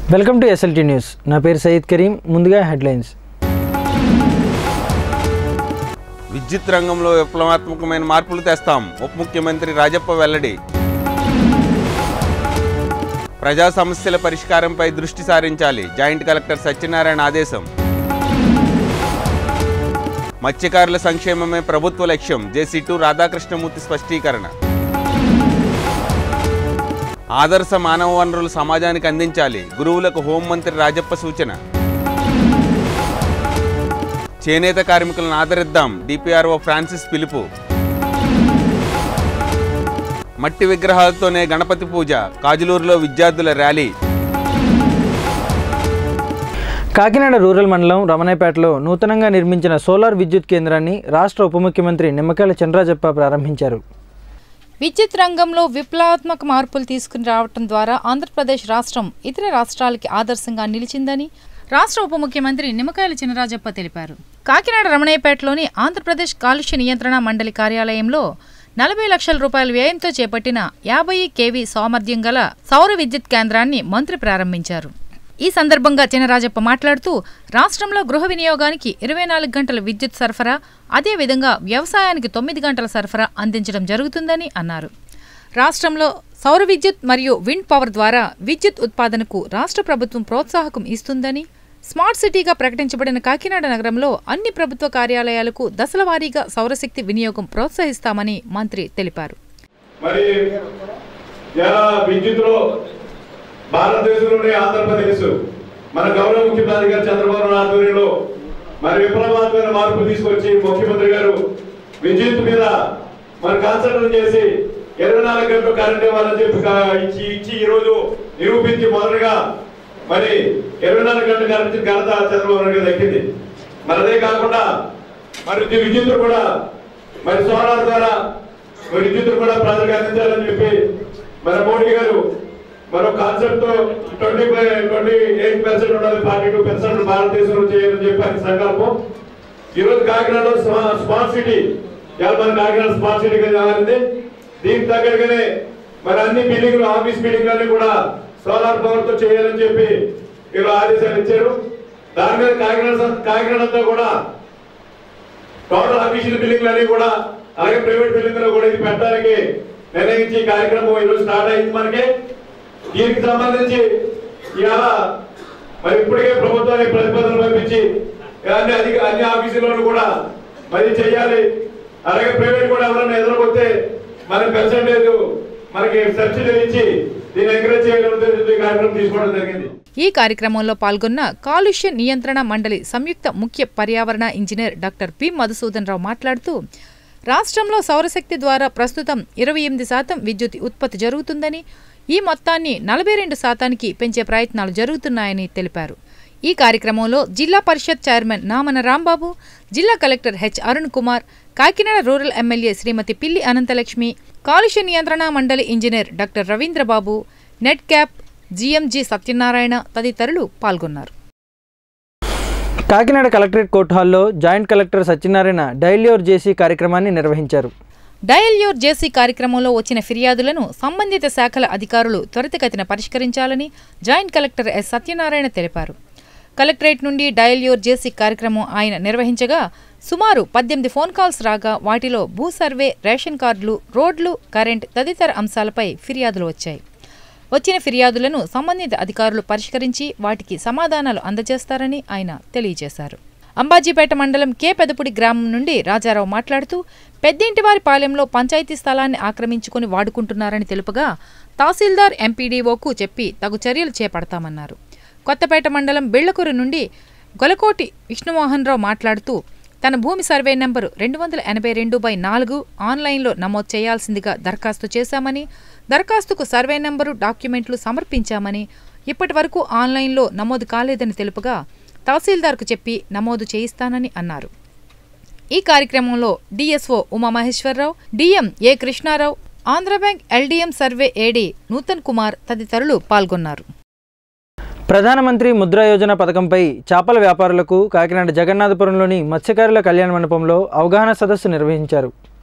welcome to SLT news నా పేరు సయీద్ కరీం ముందుగా హెడ్లైన్స్ విద్యుత్ రంగంలో విప్లవాత్మకమైన మార్పులు తెస్తాం ఉప ముఖ్యమంత్రి రాజప్ప వెల్లడి ప్రజా సమస్యల పరిష్కారంపై దృష్టి సారించాలి జాయింట్ కలెక్టర్ సత్యనారాయణ ఆదేశం మత్స్యకారుల సంక్షేమమే ప్రభుత్వ లక్ష్యం జేసీ టూ రాధాకృష్ణమూర్తి స్పష్టీకరణ ఆదర్శ మానవ వనరులు సమాజానికి అందించాలి గురువులకు హోంమంత్రి రాజప్ప సూచన చేనేత కార్మికులను ఆదరిద్దాం డిపిఆర్ఓ ఫ్రాన్సిస్ పిలుపు మట్టి విగ్రహాలతోనే గణపతి పూజ కాజులూరులో విద్యార్థుల ర్యాలీ కాకినాడ రూరల్ మండలం రమణాయపేటలో నూతనంగా నిర్మించిన సోలార్ విద్యుత్ కేంద్రాన్ని రాష్ట్ర ఉప ముఖ్యమంత్రి నిమ్మకాయల చంద్రాజప్ప ప్రారంభించారు విద్యుత్ రంగంలో విప్లవాత్మక మార్పులు తీసుకుని రావటం ద్వారా ఆంధ్రప్రదేశ్ రాష్ట్రం ఇతర రాష్ట్రాలకి ఆదర్శంగా నిలిచిందని రాష్ట్ర ఉప ముఖ్యమంత్రి నిమ్మకాయల చినరాజప్ప తెలిపారు కాకినాడ రమణయ్యపేటలోని ఆంధ్రప్రదేశ్ కాలుష్య నియంత్రణ మండలి కార్యాలయంలో నలభై లక్షల రూపాయల వ్యయంతో చేపట్టిన యాభై కేవీ సామర్థ్యం గల సౌర విద్యుత్ కేంద్రాన్ని మంత్రి ప్రారంభించారు ఈ సందర్భంగా చినరాజప్ప మాట్లాడుతూ రాష్ట్రంలో గృహ వినియోగానికి ఇరవై నాలుగు గంటల విద్యుత్ సరఫరా అదేవిధంగా వ్యవసాయానికి తొమ్మిది గంటల సరఫరా అందించడం జరుగుతుందని అన్నారు రాష్ట్రంలో సౌర విద్యుత్ మరియు విండ్ పవర్ ద్వారా విద్యుత్ ఉత్పాదనకు రాష్ట్ర ప్రభుత్వం ప్రోత్సాహకం ఇస్తుందని స్మార్ట్ సిటీగా ప్రకటించబడిన కాకినాడ నగరంలో అన్ని ప్రభుత్వ కార్యాలయాలకు దశల వారీగా సౌరశక్తి వినియోగం ప్రోత్సహిస్తామని మంత్రి తెలిపారు మరి ఇలా విద్యుత్తులో భారతదేశంలోనే ఆంధ్రప్రదేశ్ మన గౌరవ ముఖ్యమంత్రి గారు చంద్రబాబు నాయుడు ఆధ్వర్యంలో మరి విప్లవాత్మకమైన మార్పు తీసుకొచ్చి ముఖ్యమంత్రి గారు విద్యుత్ మీద మరి కాన్సన్ట్రేట్ చేసి ఇరవై నాలుగు గంటలు కరెంట్ ఇవ్వాలని చెప్పి కా- ఇచ్చి ఇచ్చి ఈ రోజు నిరూపించి మొదలుగా మరి ఇరవై నాలుగు గంటలు కరెంట్ ఘనత చంద్రబాబు నాయుడు గారు దక్కింది మరి అదే కాకుండా మరి ఇది విద్యుత్ కూడా మరి సోలార్ ద్వారా మరి విద్యుత్ కూడా ప్రజలకు అందించాలని చెప్పి మన మోడీ గారు మరో కాన్సెప్ట్ తో ట్వంటీ ట్వంటీ ఎయిట్ పర్సెంట్ ఉన్నది ఫార్టీ టూ పర్సెంట్ భారతదేశంలో చేయాలని చెప్పి ఆయన సంకల్పం ఈ రోజు కాకినాడలో స్మా- స్మార్ట్ సిటీ ఇవాళ మన కాకినాడ స్మార్ట్ సిటీగా మారింది దీనికి తగ్గట్టుగానే మరి అన్ని బిల్డింగ్లు ఆఫీస్ బిల్డింగ్లన్నీ కూడా సోలార్ పవర్ తో చేయాలని చెప్పి వీళ్ళు ఆదేశాలు ఇచ్చారు దాని మీద కాకినాడ స- కాకినాడ అంతా కూడా టోటల్ అఫీషియల్ బిల్డింగ్లు అన్ని కూడా అలాగే ప్రైవేట్ బిల్డింగ్ లో కూడా ఇది పెట్టడానికి నిర్ణయించి ఈ కార్యక్రమం ఈరోజు స్టార్ట్ అయింది మనకి దీనికి సంబంధించి ఇవాళ మరి ఇప్పటికే ప్రభుత్వానికి ప్రతిపాదనలు పంపించి అన్ని అధిక అన్ని ఆఫీసులను కూడా మరి చేయాలి అలాగే ప్రైవేట్ కూడా ఎవరైనా ఎదురుకొస్తే మనకి పర్సంటేజ్ మనకి సబ్సిడీ ఇచ్చి దీన్ని ఎంకరేజ్ చేయడం ఉద్దేశంతో ఈ కార్యక్రమం తీసుకోవడం జరిగింది ఈ కార్యక్రమంలో పాల్గొన్న కాలుష్య నియంత్రణ మండలి సంయుక్త ముఖ్య పర్యావరణ engineer doctor P Madhusudan Rao మాట్లాడుతూ రాష్ట్రంలో సౌరశక్తి ద్వారా ప్రస్తుతం ఇరవై ఎనిమిది శాతం విద్యుత్ ఉత్పత్తి జరుగుతుందని ఈ మొత్తాన్ని నలభై రెండు శాతానికి పెంచే ప్రయత్నాలు జరుగుతున్నాయని తెలిపారు ఈ కార్యక్రమంలో జిల్లా పరిషత్ చైర్మన్ నామన రాంబాబు జిల్లా collector H Arun Kumar Kakinada rural MLA Shrimati Pilli Anantalakshmi కాలుష్య నియంత్రణ మండలి engineer doctor Ravindrababu NEDCAP GMG Satyanarayana తదితరులు పాల్గొన్నారు కాకినాడ కలెక్టరేట్ కోర్టు హాల్లో joint collector Satyanarayana dial your JC కార్యక్రమాన్ని నిర్వహించారు డయల్ యోర్ జేసీ కార్యక్రమంలో వచ్చిన ఫిర్యాదులను సంబంధిత శాఖల అధికారులు త్వరితగతిన పరిష్కరించాలని జాయింట్ కలెక్టర్ ఎస్ సత్యనారాయణ తెలిపారు కలెక్టరేట్ నుండి డయల్ యోర్ జేసీ కార్యక్రమం ఆయన నిర్వహించగా సుమారు పద్దెనిమిది ఫోన్ కాల్స్ రాగా వాటిలో భూ సర్వే రేషన్ కార్డులు రోడ్లు కరెంట్ తదితర అంశాలపై ఫిర్యాదులు వచ్చాయి వచ్చిన ఫిర్యాదులను సంబంధిత అధికారులు పరిష్కరించి వాటికి సమాధానాలు అందజేస్తారని ఆయన తెలియజేశారు అంబాజీపేట మండలం కే పెదపుడి గ్రామం నుండి రాజారావు మాట్లాడుతూ పెద్దింటివారి పాలెంలో పంచాయతీ స్థలాన్ని ఆక్రమించుకుని వాడుకుంటున్నారని తెలుపగా తహసీల్దార్ ఎంపీడీఓకు చెప్పి తగు చర్యలు చేపడతామన్నారు కొత్తపేట మండలం బిళ్లకూరు నుండి గొలకోటి విష్ణుమోహన్ రావు మాట్లాడుతూ తన భూమి సర్వే నెంబరు రెండు వందల ఎనభై రెండు బై నాలుగు ఆన్లైన్లో నమోదు చేయాల్సిందిగా దరఖాస్తు చేశామని దరఖాస్తుకు సర్వే నెంబరు డాక్యుమెంట్లు సమర్పించామని ఇప్పటి వరకు ఆన్లైన్లో నమోదు కాలేదని తెలుపగా తహసీల్దార్కు చెప్పి నమోదు చేయిస్తానని అన్నారు ఈ కార్యక్రమంలో DSO Umamaheswararao DM A Krishnarao Andhra bank LDM survey AD Nutan Kumar తదితరులు పాల్గొన్నారు ప్రధానమంత్రి ముద్రా యోజన పథకంపై చేపల వ్యాపారులకు కాకినాడ జగన్నాథపురంలోని మత్స్యకారుల కళ్యాణ మండపంలో అవగాహన సదస్సు నిర్వహించారు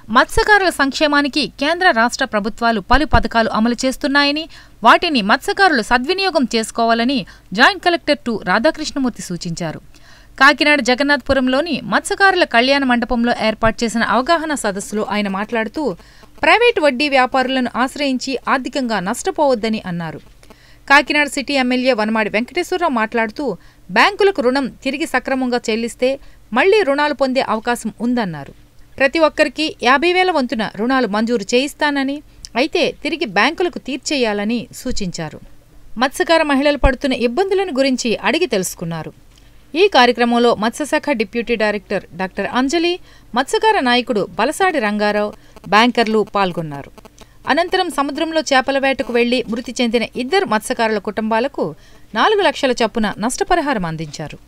మత్స్యకారుల సంక్షేమానికి కేంద్ర రాష్ట్ర ప్రభుత్వాలు పలు పథకాలు అమలు చేస్తున్నాయని వాటిని మత్స్యకారులు సద్వినియోగం చేసుకోవాలని జాయింట్ కలెక్టర్ టు రాధాకృష్ణమూర్తి సూచించారు కాకినాడ జగన్నాథపురంలోని మత్స్యకారుల కళ్యాణ మండపంలో ఏర్పాటు చేసిన అవగాహన సదస్సులో ఆయన మాట్లాడుతూ ప్రైవేటు వడ్డీ వ్యాపారులను ఆశ్రయించి ఆర్థికంగా నష్టపోవద్దని అన్నారు కాకినాడ సిటీ ఎమ్మెల్యే వనమాడి వెంకటేశ్వరరావు మాట్లాడుతూ బ్యాంకులకు రుణం తిరిగి సక్రమంగా చెల్లిస్తే మళ్లీ రుణాలు పొందే అవకాశం ఉందన్నారు ప్రతి ఒక్కరికి యాభై వేల వంతున రుణాలు మంజూరు చేయిస్తానని అయితే తిరిగి బ్యాంకులకు తీర్చేయాలని సూచించారు మత్స్యకార మహిళలు పడుతున్న ఇబ్బందులను గురించి అడిగి తెలుసుకున్నారు ఈ కార్యక్రమంలో మత్స్యశాఖ డిప్యూటీ డైరెక్టర్ డాక్టర్ అంజలి మత్స్యకార నాయకుడు బలసాడి రంగారావు బ్యాంకర్లు పాల్గొన్నారు అనంతరం సముద్రంలో చేపల వేటకు వెళ్లి మృతి చెందిన ఇద్దరు మత్స్యకారుల కుటుంబాలకు నాలుగు లక్షల చొప్పున నష్టపరిహారం అందించారు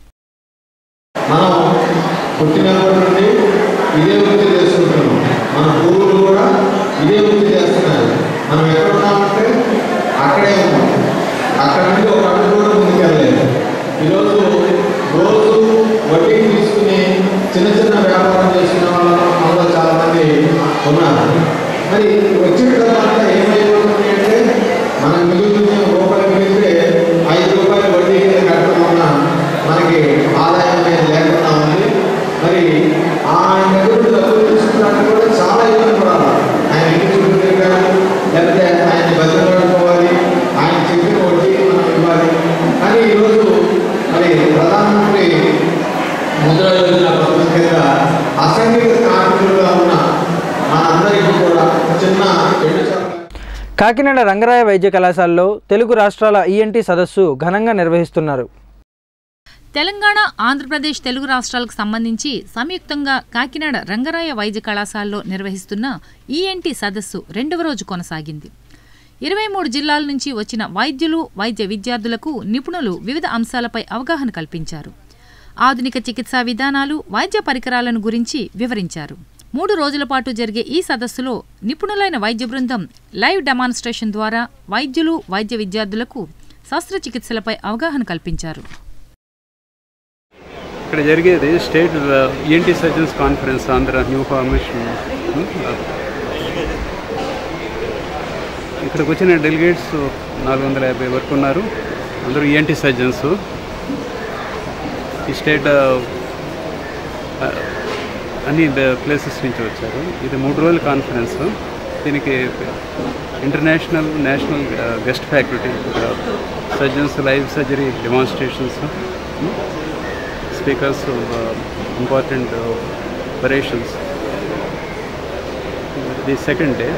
మనం పుట్టినప్పటి నుండి ఇదే వృత్తి చేసుకుంటున్నాం మన పూర్వులు కూడా ఇదే వృత్తి చేస్తున్నారు మనం ఎక్కడ ఉన్నామంటే అక్కడే ఉన్నాం అక్కడ నుండి ఒక అడుగు కూడా ముందుకెళ్ళలేదు ఈరోజు రోజు వడ్డీ తీసుకుని చిన్న చిన్న వ్యాపారం చేసుకునే వాళ్ళ మనలో చాలా మంది ఉన్నారు మరి వచ్చిన తర్వాత ఏమైపోతుంది అంటే మనం మిగులుతున్న రూపాయలు మిగిలితే ఐదు రూపాయలు వడ్డీ కింద కట్టడం వలన మనకి ఆదాయం అనేది లేకుండా ఉంది మరి ఆయన దగ్గర నుండి డబ్బులు తీసుకున్నట్టు కూడా చాలా ఇబ్బంది పడాలి ఆయన ఇంటి చుట్టూ తిరగాలి లేకపోతే ఆయన బతిలాడుకోవాలి ఆయన చెప్పిన వడ్డీ మనం ఇవ్వాలి కానీ ఈరోజు మరి ప్రధానమంత్రి ముద్ర యోజన పథకం కింద అసంఘిత కార్మికులుగా ఉన్న మనందరికీ కూడా చిన్న ఎండు చేపల కాకినాడ రంగరాయ వైద్య కళాశాలలో తెలుగు రాష్ట్రాల ఈఎన్టీ సదస్సు ఘనంగా నిర్వహిస్తున్నారు తెలంగాణ ఆంధ్రప్రదేశ్ తెలుగు రాష్ట్రాలకు సంబంధించి సంయుక్తంగా కాకినాడ రంగరాయ వైద్య కళాశాలలో నిర్వహిస్తున్న ఈఎన్టీ సదస్సు రెండవ రోజు కొనసాగింది ఇరవై మూడు జిల్లాల నుంచి వచ్చిన వైద్యులు వైద్య విద్యార్థులకు నిపుణులు వివిధ అంశాలపై అవగాహన కల్పించారు ఆధునిక చికిత్సా విధానాలు వైద్య పరికరాలను గురించి వివరించారు మూడు రోజుల పాటు జరిగే ఈ సదస్సులో నిపుణులైన వైద్య బృందం లైవ్ డెమాన్స్ట్రేషన్ ద్వారా వైద్యులు వైద్య విద్యార్థులకు శస్త్రచికిత్సలపై అవగాహన కల్పించారు ఇక్కడ జరిగేది state ENT surgeons conference Andhra new formation ఇక్కడికి వచ్చిన డెలిగేట్స్ నాలుగు వందల యాభై వరకు ఉన్నారు అందరూ ఈఎన్టీ సర్జన్స్ ఈ స్టేట్ అన్ని ప్లేసెస్ నుంచి వచ్చారు ఇది మూడు రోజుల కాన్ఫరెన్స్ దీనికి international national guest faculty surgeons live surgery demonstrations speakers important operations the second day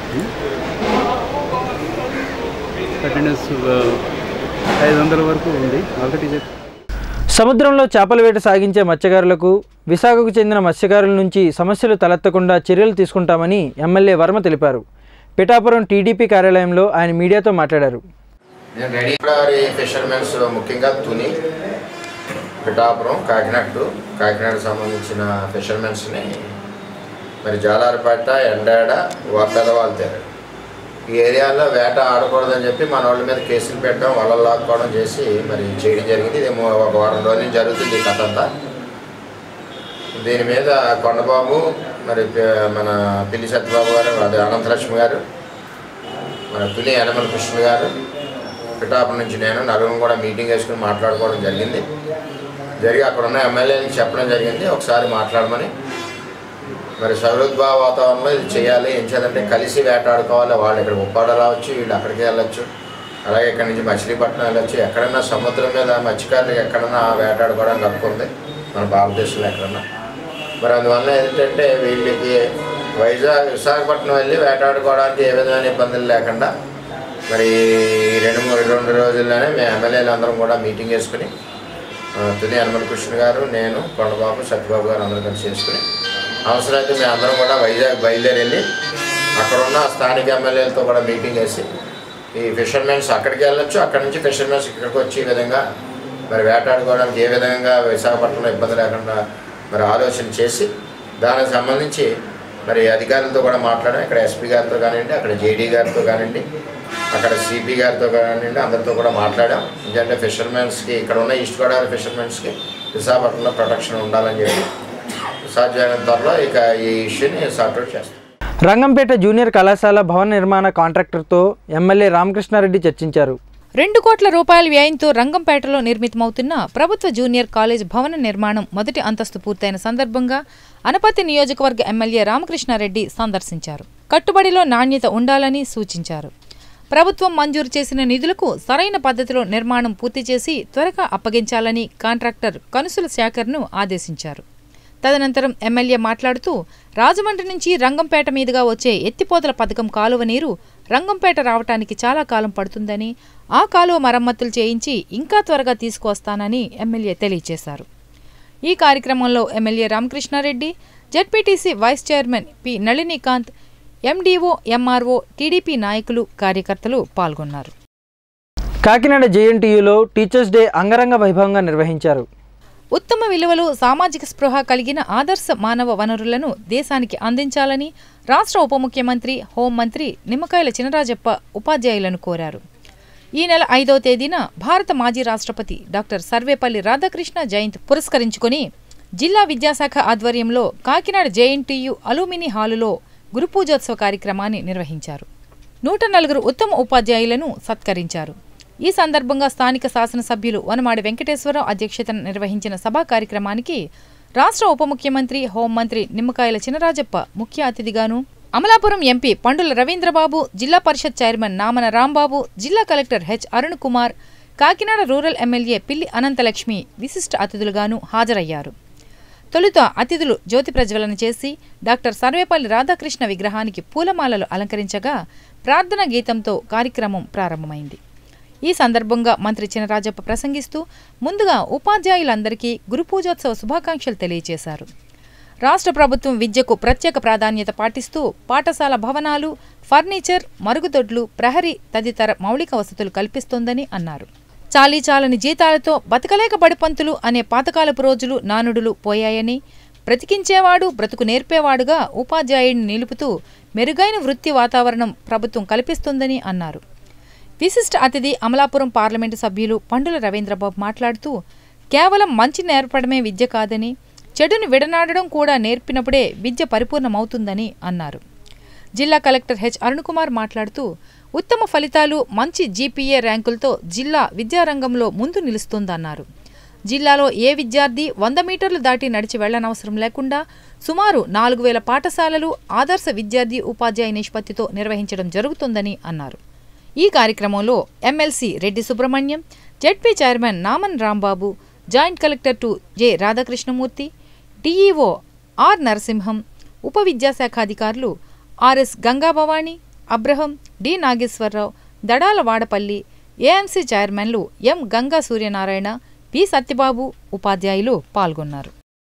attendance ఐదు వందల వరకు ఉంది ఆల్రెడీ చెప్పి సముద్రంలో చేపల వేట సాగించే మత్స్యకారులకు విశాఖకు చెందిన మత్స్యకారుల నుంచి సమస్యలు తలెత్తకుండా చర్యలు తీసుకుంటామని ఎమ్మెల్యే వర్మ తెలిపారు పిఠాపురం టీడీపీ కార్యాలయంలో ఆయన మీడియాతో మాట్లాడారు నేను రెడీ గోదావరి ఫిషర్మెన్స్ ముఖ్యంగా తుని పిఠాపురం కాకినాడ టు కాకినాడకు సంబంధించిన ఫిషర్మెన్స్ని మరి జాలారిపేట ఎండాడ పెదవాళ్ళతారు ఈ ఏరియాలో వేట ఆడకూడదని చెప్పి మన వాళ్ళ మీద కేసులు పెట్టడం వలలు లాక్కోవడం చేసి మరి చేయడం జరిగింది ఇది మూ- ఒక వారం రోజుల నుంచి జరుగుతుంది ఈ కథ అంతా దీని మీద కొండబాబు మరి పి- మన పిల్లి సత్యబాబు గారు అది అనంతలక్ష్మి గారు మన పిల్లి యనమల కృష్ణ గారు పిఠాపురం నుంచి నేను నలుగురు కూడా మీటింగ్ వేసుకుని మాట్లాడుకోవడం జరిగింది జరిగి అక్కడ ఉన్న ఎమ్మెల్యేలకు చెప్పడం జరిగింది ఒకసారి మాట్లాడమని మరి సౌరోద్భావ వాతావరణంలో ఇది చేయాలి ఏం చేయాలంటే కలిసి వేటాడుకోవాలి వాళ్ళు ఇక్కడ ఉప్పాడ రావచ్చు వీళ్ళు అక్కడికి వెళ్ళొచ్చు అలాగే ఇక్కడ నుంచి మచిలీపట్నం వెళ్ళొచ్చు ఎక్కడైనా సముద్రం మీద మత్స్యకారులకు ఎక్కడైనా వేటాడుకోవడానికి హక్కు ఉంది మన భారతదేశంలో ఎక్కడన్నా మరి అందువల్ల ఏంటంటే వీళ్ళకి వైజాగ్ విశాఖపట్నం వెళ్ళి వేటాడుకోవడానికి ఏ విధమైన ఇబ్బందులు లేకుండా మరి ఈ రెండు మూడు రెండు రోజుల్లోనే మేము ఎమ్మెల్యేలు అందరం కూడా మీటింగ్ వేసుకుని ఆ, తుని హనుమల్ కృష్ణ గారు నేను కొండబాబు సత్యబాబు గారు అందరం కలిసి చేసుకుని అవసరమైతే మేము అందరం కూడా వైజాగ్ బయలుదేరి వెళ్ళి అక్కడ ఉన్న స్థానిక ఎమ్మెల్యేలతో కూడా మీటింగ్ వేసి ఈ ఫిషర్మెన్స్ అక్కడికి వెళ్ళొచ్చు అక్కడి నుంచి ఫిషర్మెన్స్ ఇక్కడికి వచ్చి ఈ విధంగా మరి వేటాడుకోవడానికి ఏ విధంగా విశాఖపట్నంలో ఇబ్బంది లేకుండా మరి ఆలోచన చేసి దానికి సంబంధించి మరి అధికారులతో కూడా మాట్లాడాం ఇక్కడ ఎస్పీ గారితో కానివ్వండి అక్కడ జేడీ గారితో కానివ్వండి అక్కడ సిపి గారితో కానివ్వండి అందరితో కూడా మాట్లాడాం ఎందుకంటే ఫిషర్మెన్స్కి ఇక్కడ ఉన్న ఈస్ట్ గోదావరి ఫిషర్మెన్స్కి విశాఖపట్నంలో ప్రొటెక్షన్ ఉండాలని చెప్పి సాధ్యమైనంత త్వరలో ఇక ఈ ఇష్యూని సార్ట్అవుట్ చేస్తాం రంగంపేట జూనియర్ కళాశాల భవన నిర్మాణ కాంట్రాక్టర్తో ఎమ్మెల్యే రామకృష్ణారెడ్డి చర్చించారు రెండు కోట్ల రూపాయల వ్యయంతో రంగంపేటలో నిర్మితమవుతున్న ప్రభుత్వ జూనియర్ కాలేజ్ భవన నిర్మాణం మొదటి అంతస్తు పూర్తయిన సందర్భంగా అనపతి నియోజకవర్గ ఎమ్మెల్యే రామకృష్ణారెడ్డి సందర్శించారు కట్టుబడిలో నాణ్యత ఉండాలని సూచించారు ప్రభుత్వం మంజూరు చేసిన నిధులకు సరైన పద్ధతిలో నిర్మాణం పూర్తి చేసి త్వరగా అప్పగించాలని కాంట్రాక్టర్ కనుసుల శేఖర్ను ఆదేశించారు తదనంతరం ఎమ్మెల్యే మాట్లాడుతూ రాజమండ్రి నుంచి రంగంపేట మీదుగా వచ్చే ఎత్తిపోతల పథకం కాలువ నీరు రంగంపేట రావటానికి చాలా కాలం పడుతుందని ఆ కాలువ మరమ్మతులు చేయించి ఇంకా త్వరగా తీసుకువస్తానని ఎమ్మెల్యే తెలియజేశారు ఈ కార్యక్రమంలో MLA Ramakrishna Reddy ZPTC vice chairman P Nalinikanth MDO MRO TDP నాయకులు కార్యకర్తలు పాల్గొన్నారు కాకినాడ జేఎన్టీయూలో టీచర్స్ డే అంగరంగ వైభవంగా నిర్వహించారు ఉత్తమ విలువలు సామాజిక స్పృహ కలిగిన ఆదర్శ మానవ వనరులను దేశానికి అందించాలని రాష్ట్ర ఉప ముఖ్యమంత్రి హోంమంత్రి నిమ్మకాయల చినరాజప్ప ఉపాధ్యాయులను కోరారు ఈ నెల ఐదవ తేదీన భారత మాజీ రాష్ట్రపతి డాక్టర్ సర్వేపల్లి రాధాకృష్ణ జయంతి పురస్కరించుకొని జిల్లా విద్యాశాఖ ఆధ్వర్యంలో కాకినాడ జేఎన్టీయు అలూమిని హాలులో గురుపూజోత్సవ కార్యక్రమాన్ని నిర్వహించారు నూట నలుగురు ఉత్తమ ఉపాధ్యాయులను సత్కరించారు ఈ సందర్భంగా స్థానిక శాసనసభ్యులు వనమాడి వెంకటేశ్వరరావు అధ్యక్షతన నిర్వహించిన సభా కార్యక్రమానికి రాష్ట్ర ఉప ముఖ్యమంత్రి హోంమంత్రి నిమ్మకాయల చినరాజప్ప ముఖ్య అతిథిగాను అమలాపురం ఎంపీ పండుల రవీంద్రబాబు జిల్లా పరిషత్ చైర్మన్ నామన రాంబాబు జిల్లా collector H Arun Kumar Kakinada rural MLA Pilli Anantalakshmi విశిష్ట అతిథులుగాను హాజరయ్యారు తొలుత అతిథులు జ్యోతి ప్రజ్వలన చేసి డాక్టర్ సర్వేపల్లి రాధాకృష్ణ విగ్రహానికి పూలమాలలు అలంకరించగా ప్రార్థన గీతంతో కార్యక్రమం ప్రారంభమైంది ఈ సందర్భంగా మంత్రి చినరాజప్ప ప్రసంగిస్తూ ముందుగా ఉపాధ్యాయులందరికీ గురుపూజోత్సవ శుభాకాంక్షలు తెలియజేశారు రాష్ట్ర ప్రభుత్వం విద్యకు ప్రత్యేక ప్రాధాన్యత పాటిస్తూ పాఠశాల భవనాలు ఫర్నిచర్ మరుగుదొడ్లు ప్రహరీ తదితర మౌలిక వసతులు కల్పిస్తోందని అన్నారు చాలీ చాలని జీతాలతో బతకలేక బడిపంతులు అనే పాతకాలపు రోజులు నానుడులు పోయాయని బ్రతికించేవాడు బ్రతుకు నేర్పేవాడుగా ఉపాధ్యాయుడిని నిలుపుతూ మెరుగైన వృత్తి వాతావరణం ప్రభుత్వం కల్పిస్తుందని అన్నారు విశిష్ట అతిథి అమలాపురం పార్లమెంటు సభ్యులు పండుల రవీంద్రబాబు మాట్లాడుతూ కేవలం మంచి నేర్పడమే విద్య కాదని చెడును విడనాడడం కూడా నేర్పినప్పుడే విద్య పరిపూర్ణమవుతుందని అన్నారు జిల్లా కలెక్టర్ హెచ్ అరుణ్కుమార్ మాట్లాడుతూ ఉత్తమ ఫలితాలు మంచి జీపీఏ ర్యాంకులతో జిల్లా విద్యారంగంలో ముందు నిలుస్తోందన్నారు జిల్లాలో ఏ విద్యార్థి వంద మీటర్లు దాటి నడిచి వెళ్లనవసరం లేకుండా సుమారు నాలుగు వేల పాఠశాలలు ఆదర్శ విద్యార్థి ఉపాధ్యాయ నిష్పత్తితో నిర్వహించడం జరుగుతుందని అన్నారు ఈ కార్యక్రమంలో MLC Reddy Subrahmanyam ZP chairman Naman Rambabu joint collector two J Radhakrishnamurthy DEO R Narasimham ఉప విద్యాశాఖ అధికారులు RS Gangabhavani Abraham D Nageswararao Dadala Vadapalli AMC చైర్మన్లు ఎం గంగా సూర్యనారాయణ పి సత్యబాబు ఉపాధ్యాయులు పాల్గొన్నారు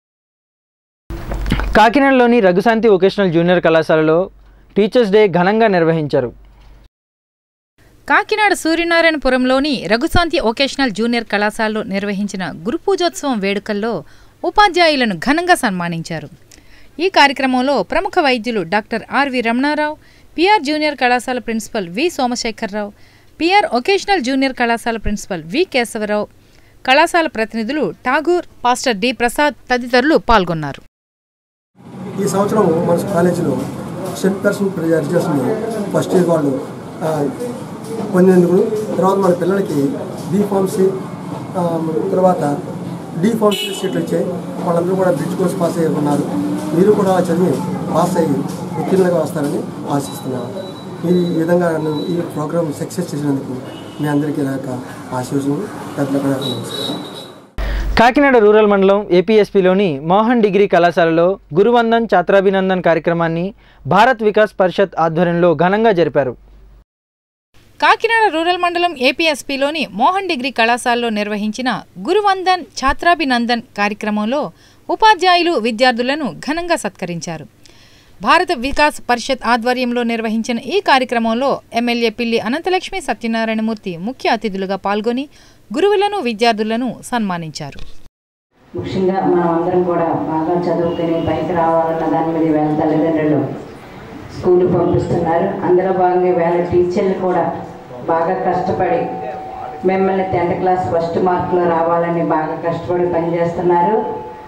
కాకినాడలోని రఘుశాంతి వొకేషనల్ జూనియర్ కళాశాలలో టీచర్స్ డే ఘనంగా నిర్వహించారు కాకినాడ సూర్యనారాయణపురంలోని రఘుశాంతి వొకేషనల్ జూనియర్ కళాశాలలో నిర్వహించిన గురుపూజోత్సవం వేడుకల్లో ఉపాధ్యాయులను ఘనంగా సన్మానించారు ఈ కార్యక్రమంలో ప్రముఖ వైద్యులు doctor RV Ramanarao PR junior కళాశాల principal V Somasekhararao PR vocational junior కళాశాల ప్రిన్సిపల్ వి కేశవరావు కళాశాల ప్రతినిధులు ఠాగూర్ పాస్టర్ డి ప్రసాద్ తదితరులు పాల్గొన్నారు ఈ సంవత్సరం మన కాలేజీలో cent percent reservation first year వాళ్ళు ఆ, పొందినందుకు తర్వాత మన పిల్లలకి బీ ఫార్మసీ ఆ, తర్వాత డి ఫార్మసీ సీట్లు వచ్చాయి వాళ్ళందరూ కూడా బ్రిడ్జ్ కోర్స్ పాస్ అయ్యి ఉన్నారు మీరు కూడా చదివి పాస్ అయ్యి ఉత్తీర్ణంగా వస్తారని ఆశిస్తున్నాను ఈ విధంగా నన్ను ఈ ప్రోగ్రామ్ సక్సెస్ చేసినందుకు మీ అందరికీ నా యొక్క ఆశీస్సులు పెద్దలకు నాకు నమస్కారం కాకినాడ రూరల్ మండలం ఏపీఎస్పీలోని మోహన్ డిగ్రీ కళాశాలలో గురువందన్ ఛాత్రాభినందన్ కార్యక్రమాన్ని భారత్ వికాస్ పరిషత్ ఆధ్వర్యంలో ఘనంగా జరిపారు కాకినాడ రూరల్ మండలం ఏపీఎస్పీలోని మోహన్ డిగ్రీ కళాశాలలో నిర్వహించిన గురువందన్ ఛాత్రాభినందన్ కార్యక్రమంలో ఉపాధ్యాయులు విద్యార్థులను ఘనంగా సత్కరించారు భారత వికాస్ పరిషత్ ఆధ్వర్యంలో నిర్వహించిన ఈ కార్యక్రమంలో ఎమ్మెల్యే పిల్లి అనంతలక్ష్మి సత్యనారాయణమూర్తి ముఖ్య అతిథులుగా పాల్గొని గురువులను విద్యార్థులను సన్మానించారు ముఖ్యంగా మనం అందరం కూడా బాగా చదువుకుని పైకి రావాలన్న దాని మీద వేళ తల్లిదండ్రులు స్కూల్కి పంపిస్తున్నారు అందులో భాగంగా వేళ టీచర్లు కూడా బాగా కష్టపడి మిమ్మల్ని టెన్త్ క్లాస్ ఫస్ట్ మార్కులో రావాలని బాగా కష్టపడి పనిచేస్తున్నారు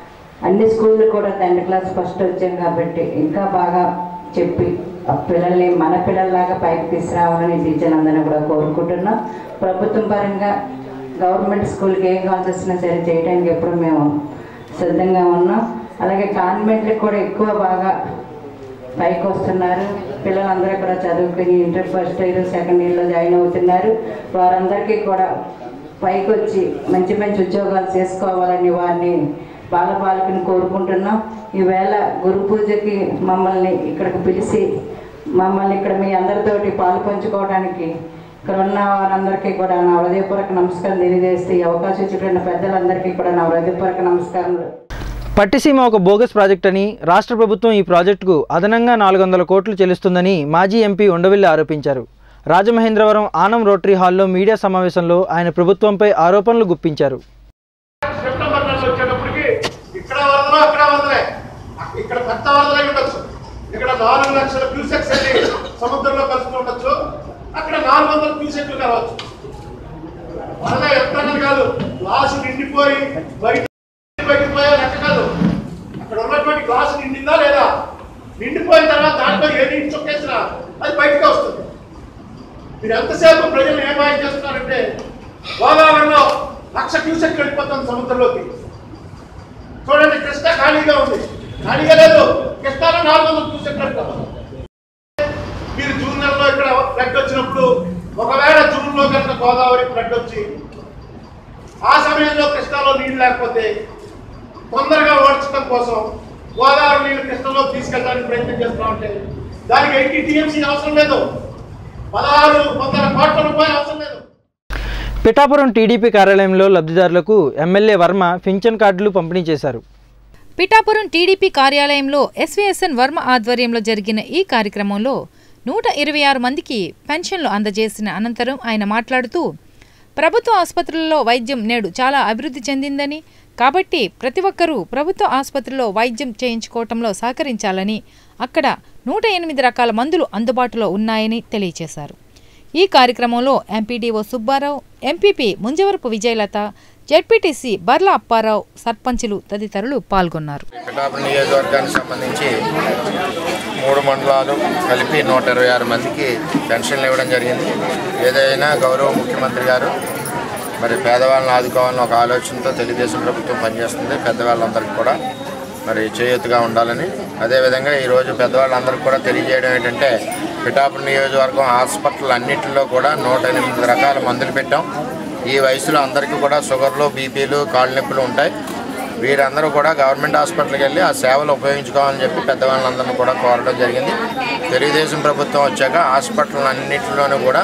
అన్ని స్కూళ్ళు కూడా టెన్త్ క్లాస్ ఫస్ట్ వచ్చాం కాబట్టి ఇంకా బాగా చెప్పి ఆ పిల్లల్ని మన పిల్లల్లాగా పైకి తీసుకురావాలని టీచర్ అందరినీ కూడా కోరుకుంటున్నాం ప్రభుత్వం పరంగా గవర్నమెంట్ స్కూల్కి ఏం కావాల్సి వచ్చినా సరే చేయడానికి ఎప్పుడు మేము సిద్ధంగా ఉన్నాం అలాగే కాన్వెంట్లకు కూడా ఎక్కువ బాగా పైకి వస్తున్నారు పిల్లలందరూ కూడా చదువుకుని ఇంటర్ ఫస్ట్ ఇయర్ సెకండ్ ఇయర్లో జాయిన్ అవుతున్నారు వారందరికీ కూడా పైకి వచ్చి మంచి మంచి ఉద్యోగాలు చేసుకోవాలని వారిని బాలబాలికని కోరుకుంటున్నాం ఈవేళ గురు పూజకి మమ్మల్ని ఇక్కడికి పిలిచి మమ్మల్ని ఇక్కడ మీ అందరితోటి పాలు పంచుకోవడానికి ఇక్కడ ఉన్న వారందరికీ కూడా నా హృదయపూర్వక నమస్కారం తెలియజేస్తే ఈ అవకాశం ఇచ్చినటువంటి పెద్దలందరికీ కూడా నా హృదయపూర్వక నమస్కారములు పట్టిసీమ ఒక బోగస్ ప్రాజెక్ట్ అని రాష్ట్ర ప్రభుత్వం ఈ ప్రాజెక్టుకు అదనంగా నాలుగు వందల కోట్లు చెల్లిస్తుందని మాజీ ఎంపీ ఉండవిల్లి ఆరోపించారు రాజమహేంద్రవరం ఆనం రోటరీ హాల్లో మీడియా సమావేశంలో ఆయన ప్రభుత్వంపై ఆరోపణలు గుప్పించారు సెప్టెంబర్ నెలలో వచ్చేటప్పటికి ఇక్కడ వరదలు అక్కడ వరదలే ఇక్కడ పెద్ద వరదలై ఉండొచ్చు ఇక్కడ నాలుగు లక్షల క్యూసెక్స్ వెళ్ళి సముద్రంలో కలుసుకుని ఉండొచ్చు అక్కడ నాలుగు వందల క్యూసెక్లు కలవచ్చు వరద ఎంత అన్నది కాదు గ్లాసు నిండిపోయి బయట బయటకు పోయే లెక్క కాదు అక్కడ ఉన్నటువంటి గ్లాసు నిండిందా లేదా నిండిపోయిన తర్వాత దాంట్లో ఏ నీటి చొక్కేసినా అది బయటకే వస్తుంది మీరు ఎంతసేపు ప్రజలు ఏం మాయం చేస్తున్నారంటే గోదావరిలో లక్ష క్యూసెక్ వెళ్ళిపోతుంది సముద్రంలోకి చూడండి కృష్ణ ఖాళీగా ఉంది ఖాళీగా లేదు కృష్ణాలో నాలుగు వందల క్యూసెక్ వెళ్ళిపోతుంది మీరు జూన్ నెలలో ఇక్కడ ఫ్లడ్ వచ్చినప్పుడు ఒకవేళ జూన్ లో కనుక గోదావరి ఫ్లడ్ వచ్చి ఆ సమయంలో కృష్ణాలో నీళ్ళు లేకపోతే తొందరగా ఓడ్చడం కోసం గోదావరి నీళ్ళు కృష్ణలో తీసుకెళ్ళడానికి ప్రయత్నం చేస్తా ఉంటే దానికి ఎయిటీ టీఎంసీ అవసరం లేదు పదహారు వందల కోట్ల రూపాయలు అవసరం లేదు పిఠాపురం టీడీపీ కార్యాలయంలో లబ్ధిదారులకు ఎమ్మెల్యే వర్మ పింఛన్ కార్డులు పంపిణీ చేశారు పిఠాపురం టీడీపీ కార్యాలయంలో ఎస్వీఎస్ఎన్ వర్మ ఆధ్వర్యంలో జరిగిన ఈ కార్యక్రమంలో నూట ఇరవై ఆరు మందికి పెన్షన్లు అందజేసిన అనంతరం ఆయన మాట్లాడుతూ ప్రభుత్వ ఆసుపత్రుల్లో వైద్యం నేడు చాలా అభివృద్ధి చెందిందని కాబట్టి ప్రతి ఒక్కరూ ప్రభుత్వ ఆసుపత్రిలో వైద్యం చేయించుకోవటంలో సహకరించాలని అక్కడ నూట ఎనిమిది రకాల మందులు అందుబాటులో ఉన్నాయని తెలియజేశారు ఈ కార్యక్రమంలో MPDO Subbarao MPP Munjavarapu Vijayalatha ZPTC Barla Apparao సర్పంచులు తదితరులు పాల్గొన్నారు పిఠాపురం నియోజకవర్గానికి సంబంధించి మూడు మండలాలు కలిపి నూట ఇరవై ఆరు మందికి పెన్షన్లు ఇవ్వడం జరిగింది ఏదైనా గౌరవ ముఖ్యమంత్రి గారు మరి పేదవాళ్ళని ఆదుకోవాలని ఒక ఆలోచనతో తెలుగుదేశం ప్రభుత్వం పనిచేస్తుంది పెద్దవాళ్ళందరికీ కూడా మరి చేయూతగా ఉండాలని అదేవిధంగా ఈరోజు పెద్దవాళ్ళందరికీ కూడా తెలియజేయడం ఏంటంటే పిఠాపురం నియోజకవర్గం హాస్పిటల్ అన్నింటిలో కూడా నూట ఎనిమిది రకాల మందులు పెట్టాం ఈ వయసులో అందరికీ కూడా షుగర్లు బీపీలు కాళ్ళు నొప్పులు ఉంటాయి వీరందరూ కూడా గవర్నమెంట్ హాస్పిటల్కి వెళ్ళి ఆ సేవలు ఉపయోగించుకోవాలని చెప్పి పెద్దవాళ్ళందరినీ కూడా కోరడం జరిగింది తెలుగుదేశం ప్రభుత్వం వచ్చాక హాస్పిటల్ అన్నింటిలోనూ కూడా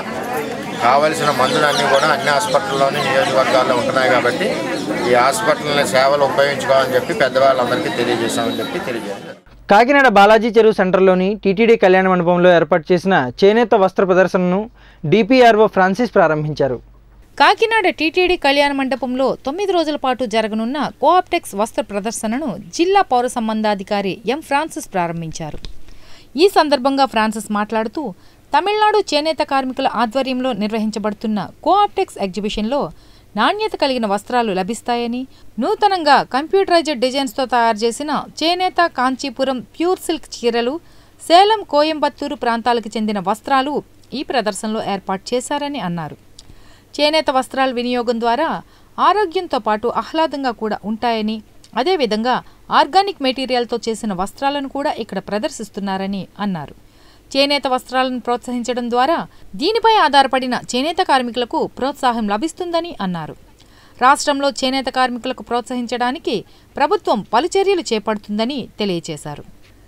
కావలసిన మందులన్నీ కూడా అన్ని హాస్పిటల్లోని నియోజకవర్గాల్లో ఉంటున్నాయి కాబట్టి ఈ హాస్పిటల్ని సేవలు ఉపయోగించుకోవాలని చెప్పి పెద్దవాళ్ళందరికీ తెలియజేశామని చెప్పి తెలియజేశారు కాకినాడ బాలాజీ చెరువు సెంటర్లోని టీటీడీ కళ్యాణ మండపంలో ఏర్పాటు చేసిన చేనేత వస్త్ర ప్రదర్శనను డిపిఆర్ఓ ఫ్రాన్సిస్ ప్రారంభించారు కాకినాడ టీటీడీ కళ్యాణ మండపంలో తొమ్మిది రోజుల పాటు జరగనున్న కోఆప్టెక్స్ వస్త్ర ప్రదర్శనను జిల్లా పౌర సంబంధాధికారి ఎం ఫ్రాన్సిస్ ప్రారంభించారు ఈ సందర్భంగా ఫ్రాన్సిస్ మాట్లాడుతూ తమిళనాడు చేనేత కార్మికుల ఆధ్వర్యంలో నిర్వహించబడుతున్న కోఆప్టెక్స్ ఎగ్జిబిషన్లో నాణ్యత కలిగిన వస్త్రాలు లభిస్తాయని నూతనంగా కంప్యూటరైజ్డ్ డిజైన్స్తో తయారు చేసిన చేనేత కాంచీపురం ప్యూర్ సిల్క్ చీరలు సేలం కోయంబత్తూరు ప్రాంతాలకు చెందిన వస్త్రాలు ఈ ప్రదర్శనలో ఏర్పాటు చేశారని అన్నారు చేనేత వస్త్రాల వినియోగం ద్వారా ఆరోగ్యంతో పాటు ఆహ్లాదంగా కూడా ఉంటాయని అదేవిధంగా ఆర్గానిక్ మెటీరియల్తో చేసిన వస్త్రాలను కూడా ఇక్కడ ప్రదర్శిస్తున్నారని అన్నారు చేనేత వస్త్రాలను ప్రోత్సహించడం ద్వారా దీనిపై ఆధారపడిన చేనేత కార్మికులకు ప్రోత్సాహం లభిస్తుందని అన్నారు రాష్ట్రంలో చేనేత కార్మికులకు ప్రోత్సహించడానికి ప్రభుత్వం పలు చర్యలు చేపడుతుందని తెలియజేశారు